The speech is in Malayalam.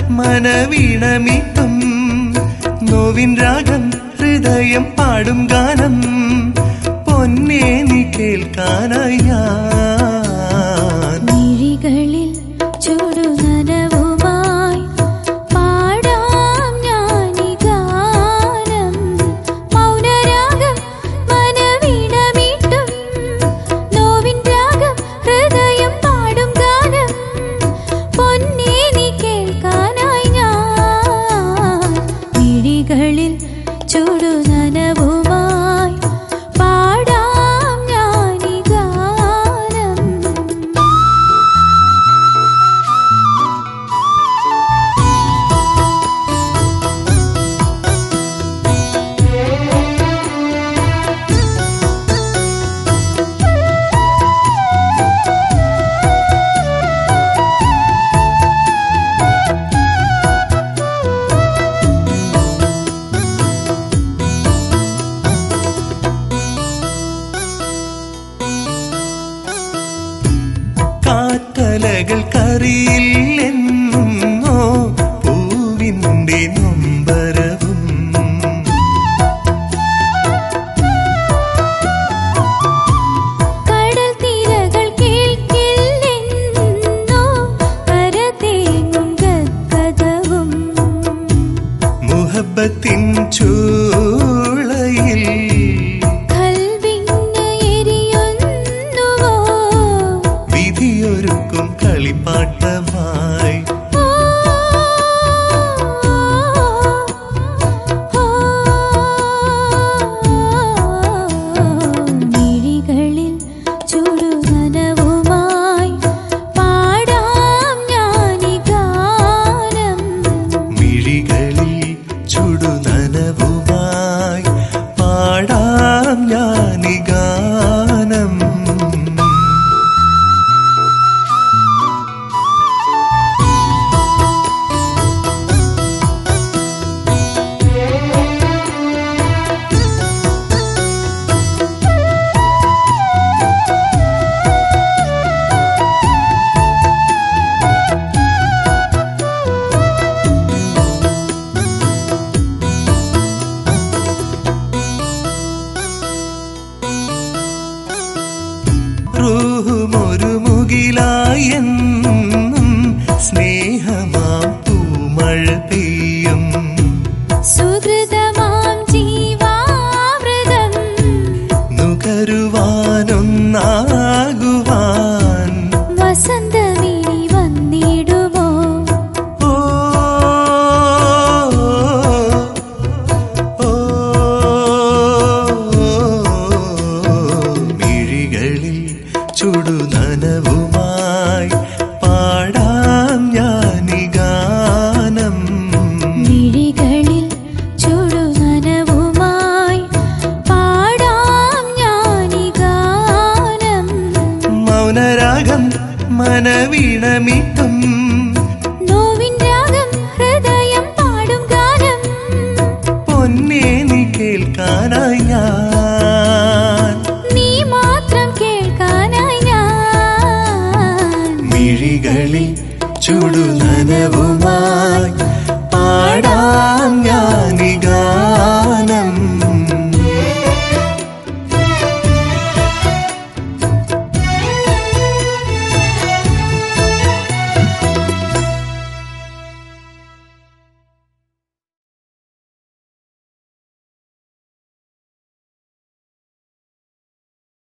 മനവീണമിട്ടും നോവിൻ രാഗം ഹൃദയം പാടും ഗാനം പൊന്നേ നീ കേൾക്കാനായി ഞാൻ മിഴികളിൽ ചുടുനനവുമായി പാടാം ഞാനീ ഗാനം മൗനരാഗം മനവീണമീട്ടും നോവിൻ രാഗം ഹൃദയം പാടും ഗാനം പൊന്നേ നീ കേൾക്കാനായി ഞാൻ മിഴികളിൽ ചുടുനനവുമായി പാടാം ഞാനീ ഗാനം കാറ്റലകൾ കറിയില്ലെന്നോ പൂവിന്റെ നൊമ്പരവും കടൽ തീരകൾ കേൾക്കില്ലെന്നോ കരതേങ്ങും ഗദ്ഗദവും മുഹബത്തിൻ ചൂളയിൽ കൽവിന് എരിയുന്നുവോ വിധിയൊരുക്കും കളിപ്പാട്ടമായി ഓ, ഓ, മിഴികളിൽ ചുടുനനവുമായി പാടാം ഞാനീ ഗാനം മിഴികളിൽ ചുടുനനവുമായി പാടാം ഞാനി ഗാനം റൂഹുമൊരു മുകിലായെന്നും സ്നേഹമാം പൂമഴ പെയ്യും സുഹൃതമാം ജീവാമൃതം നുകരുവാനൊന്നാകുവാൻ വസന്തമിനി വന്നിടുമോ ഓ, ഓ, മിഴികളിൽ ചുടുനനവുമായി പാടാം ഞാനി ഗാനം മിഴികളിൽ ചുടുനനവുമായി പാടാം ഞാനീ ഗാനം മൗനരാഗം മനവീണമിട്ടും നോവിൻ രാഗം ഹൃദയം പാടും ഗാനം പൊന്നേ നീ കേൾക്കാനായി ഞാൻ നീ മാത്രം കേൾക്കാനായി ഞാൻ മിഴികളിൽ ചുടുനനവുമായി